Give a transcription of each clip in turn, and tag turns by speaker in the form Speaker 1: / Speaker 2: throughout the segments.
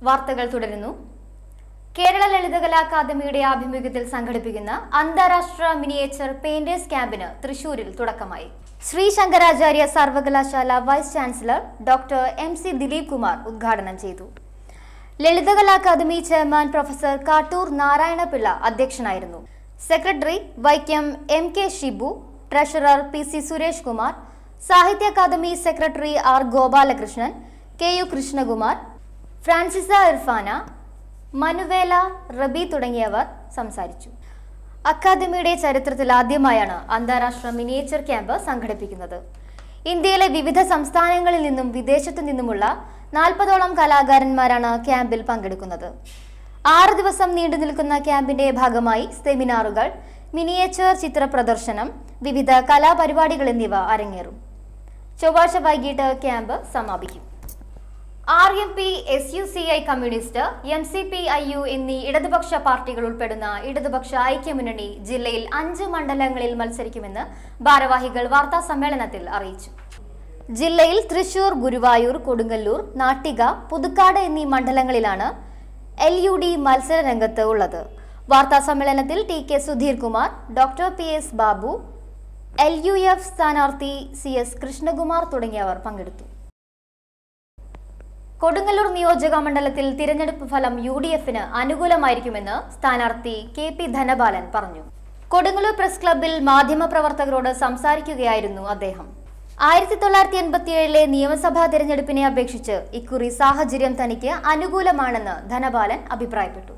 Speaker 1: വാർത്തകൾ തുടരുന്നു കേരള ലളിതകലാ അക്കാദമിയുടെ ആഭിമുഖ്യത്തിൽ സംഘടിപ്പിക്കുന്ന അന്താരാഷ്ട്ര മിനിയേച്ചർ പെയിന്റേഴ്സ് ക്യാമ്പിന് തൃശൂരിൽ തുടക്കമായി ശ്രീ ശങ്കരാചാര്യ സർവകലാശാല vice chancellor doctor M C Dileep Kumar ഉദ്ഘാടനം ചെയ്തു Lalithakala academy chairman professor Kattoor Narayanapillai അധ്യക്ഷനായിരുന്നു secretary Vaikom M K Shibu treasurer P C Suresh Kumar Sahitya academy secretary R Gopalakrishnan K U Krishnakumar Francisca Irfana Manuela Rabi തുടങ്ങിയവർ സംസാരിച്ചു അക്കാദമിയുടെ ചരിത്രത്തിൽ ആദ്യമായാണ് അന്താരാഷ്ട്ര മിനിയേച്ചർ ക്യാമ്പ് സംഘടിപ്പിക്കുന്നത് ഇന്ത്യയിലെ വിവിധ സംസ്ഥാനങ്ങളിൽ നിന്നും വിദേശത്തു നിന്നുമുള്ള നാൽപ്പതോളം കലാകാരന്മാരാണ് ക്യാമ്പിൽ പങ്കെടുക്കുന്നത് ആറ് ദിവസം നീണ്ടു നിൽക്കുന്ന ക്യാമ്പിന്റെ ഭാഗമായി സെമിനാറുകൾ മിനിയേച്ചർ ചിത്ര പ്രദർശനം വിവിധ കലാപരിപാടികൾ എന്നിവ അരങ്ങേറും ചൊവ്വാഴ്ച വൈകിട്ട് ക്യാമ്പ് സമാപിക്കും R M P S U C I communist M C P I U എന്നീ ഇടതുപക്ഷ പാർട്ടികൾ ഉൾപ്പെടുന്ന ഇടതുപക്ഷ ഐക്യമുന്നണി ജില്ലയിൽ അഞ്ച് മണ്ഡലങ്ങളിൽ മത്സരിക്കുമെന്ന് ഭാരവാഹികൾ വാർത്താ സമ്മേളനത്തിൽ അറിയിച്ചു ജില്ലയിൽ തൃശൂർ ഗുരുവായൂർ കൊടുങ്ങല്ലൂർ നാട്ടിക പുതുക്കാട് എന്നീ മണ്ഡലങ്ങളിലാണ് എൽ യു ഡി മത്സര രംഗത്ത് ഉള്ളത് വാർത്താ സമ്മേളനത്തിൽ T K Sudheer Kumar doctor P S Babu L U F സ്ഥാനാർത്ഥി സി എസ് കൃഷ്ണകുമാർ തുടങ്ങിയവർ പങ്കെടുത്തു കൊടുങ്ങല്ലൂർ നിയോജക മണ്ഡലത്തിൽ തിരഞ്ഞെടുപ്പ് ഫലം യു ഡി എഫിന് അനുകൂലമായിരിക്കുമെന്ന് സ്ഥാനാർത്ഥി കെ പി ധനപാലൻ പറഞ്ഞു കൊടുങ്ങല്ലൂർ പ്രസ് ക്ലബ്ബിൽ മാധ്യമപ്രവർത്തകരോട് സംസാരിക്കുകയായിരുന്നു അദ്ദേഹം ആയിരത്തി തൊള്ളായിരത്തി എൺപത്തിയേഴിലെ നിയമസഭാ തിരഞ്ഞെടുപ്പിനെ അപേക്ഷിച്ച് ഇക്കുറി സാഹചര്യം തനിക്ക് അനുകൂലമാണെന്ന് ധനപാലൻ അഭിപ്രായപ്പെട്ടു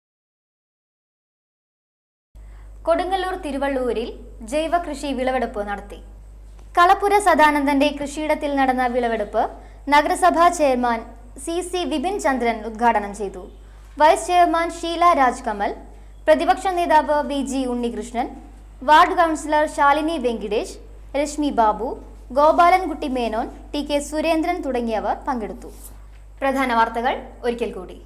Speaker 1: കൊടുങ്ങല്ലൂർ തിരുവള്ളൂരിൽ ജൈവ കൃഷി വിളവെടുപ്പ് നടത്തി കളപ്പുര സദാനന്ദന്റെ കൃഷിയിടത്തിൽ നടന്ന വിളവെടുപ്പ് നഗരസഭാ chairman C C Vipin Chandran ഉദ്ഘാടനം ചെയ്തു വൈസ് ചെയർമാൻ ഷീല രാജ്കമൽ പ്രതിപക്ഷ നേതാവ് V G Unnikrishnan ward councillor Shalini Venkitesh Rashmi Babu Gopalankutty Menon T K Surendran തുടങ്ങിയവർ പങ്കെടുത്തു പ്രധാന വാർത്തകൾ ഒരിക്കൽ കൂടി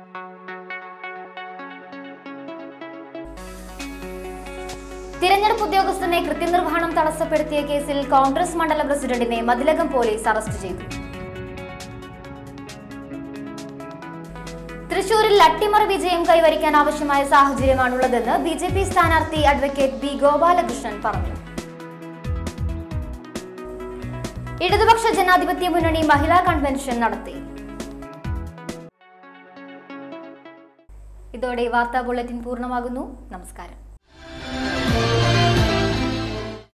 Speaker 1: തിരഞ്ഞെടുപ്പ് ഉദ്യോഗസ്ഥനെ കൃത്യനിർവഹണം തടസ്സപ്പെടുത്തിയ കേസിൽ കോൺഗ്രസ് മണ്ഡല പ്രസിഡന്റിനെ മതിലകം പോലീസ് അറസ്റ്റ് ചെയ്തു തൃശൂരിൽ അട്ടിമറി വിജയം കൈവരിക്കാൻ ആവശ്യമായ സാഹചര്യമാണുള്ളതെന്ന് ബി ജെ പി സ്ഥാനാർത്ഥി അഡ്വക്കേറ്റ് ബി ഗോപാലകൃഷ്ണൻ പറഞ്ഞു ഇടതുപക്ഷ ജനാധിപത്യ മുന്നണി മഹിളാ കൺവെൻഷൻ നടത്തി ഇതോടെ വാർത്താ ബുള്ളറ്റിൻ പൂർണ്ണമാകുന്നു നമസ്കാരം